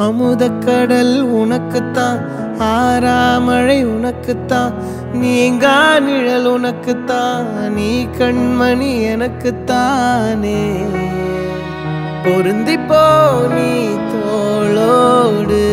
அமுதக்கடல் உனக்குத்தான் ஆறாமழை உனக்குத்தான் நீங்கா நிழல் உனக்குத்தான் நீ கண்மணி எனக்குத்தானே பொருந்தி போ நீ தோளோடு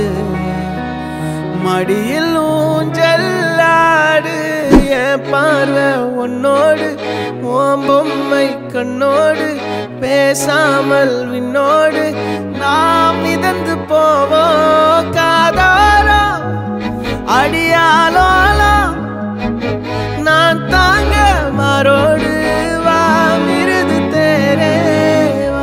மடியில் ஊஞ்சல்லாடு என் பார்வை உன்னோடு ஓம் பொம்மை கண்ணோடு பேசாமல் விண்ணோடு நாம் மிதந்து போவோம் காதாரோ அடியாலோலோ நான் தாங்க மாறோடு வா மிருது தேரே வா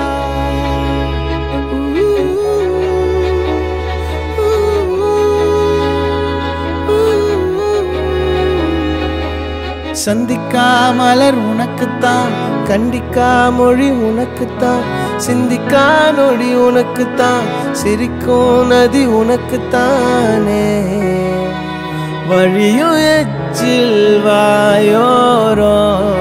சந்திக்கா மலர் உனக்குத்தான் கண்டிக்கா மொழி உனக்குத்தான் சிந்திக்கா நொடி உனக்குத்தான் சிரிக்கும் நதி உனக்குத்தானே வழியும் எச்சில் வாயோரோ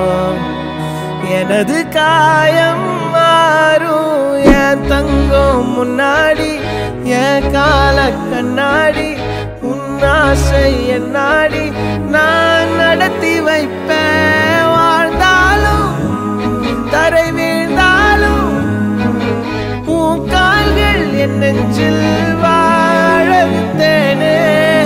எனது காயம் மாறும் என் தங்கம் முன்னாடி என் கால கண்ணாடி உன் ஆசை என்னாடி நான் நடத்தி வைப்பேன் வாழ்ந்தாலும் தரை வீழ்ந்தாலும் உன் கால்கள் என் நெஞ்சில் வாழ விட்டேனே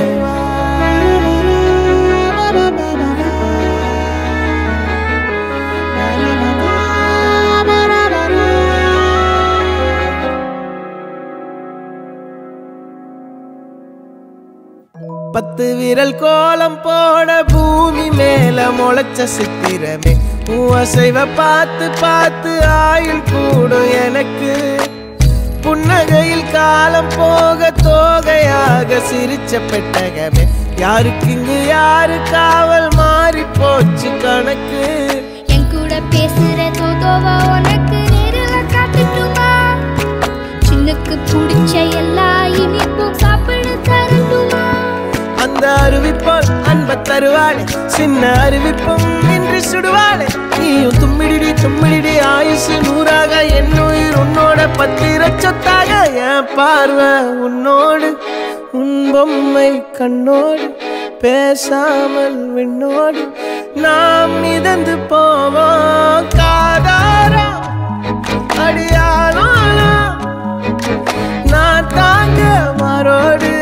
பத்து விரல் கோலம் போட பூமி மேல முளைச்ச சித்திரமே உன் அசைவ பார்த்து பார்த்து ஆயுள் கூடும் எனக்கு புன்னகையில் காலம் போக தோகையாக சிரிச்ச பெட்டகமே யாருக்கு இங்கு யாரு காவல் மாறி போச்சு கணக்கு என் கூட பேசுற தோதோவா உனக்கு நேரில் காட்டுட்டுமா சின்னுக்கு பிடிச்ச எல்லா இனிப்பும் சாப்பிட தரட்டுமா அந்த அறிவிப்பால் அன்ப தருவாளே சின்ன அறிவிப்பும் இன்றி சுடுவாளே நீயும் தும்மிடிடி தும்மிடிடி ஆயுசு நூறாக என் உயிர் உன்னோட பத்திர சொத்தாக என் பார்வை உன்னோடு உன் பொம்மை கண்ணோடு பேசாமல் விண்ணோடு நாம் மிதந்து போவோம் காதாரா அடியாளோ நான் தாங்க மாறோடு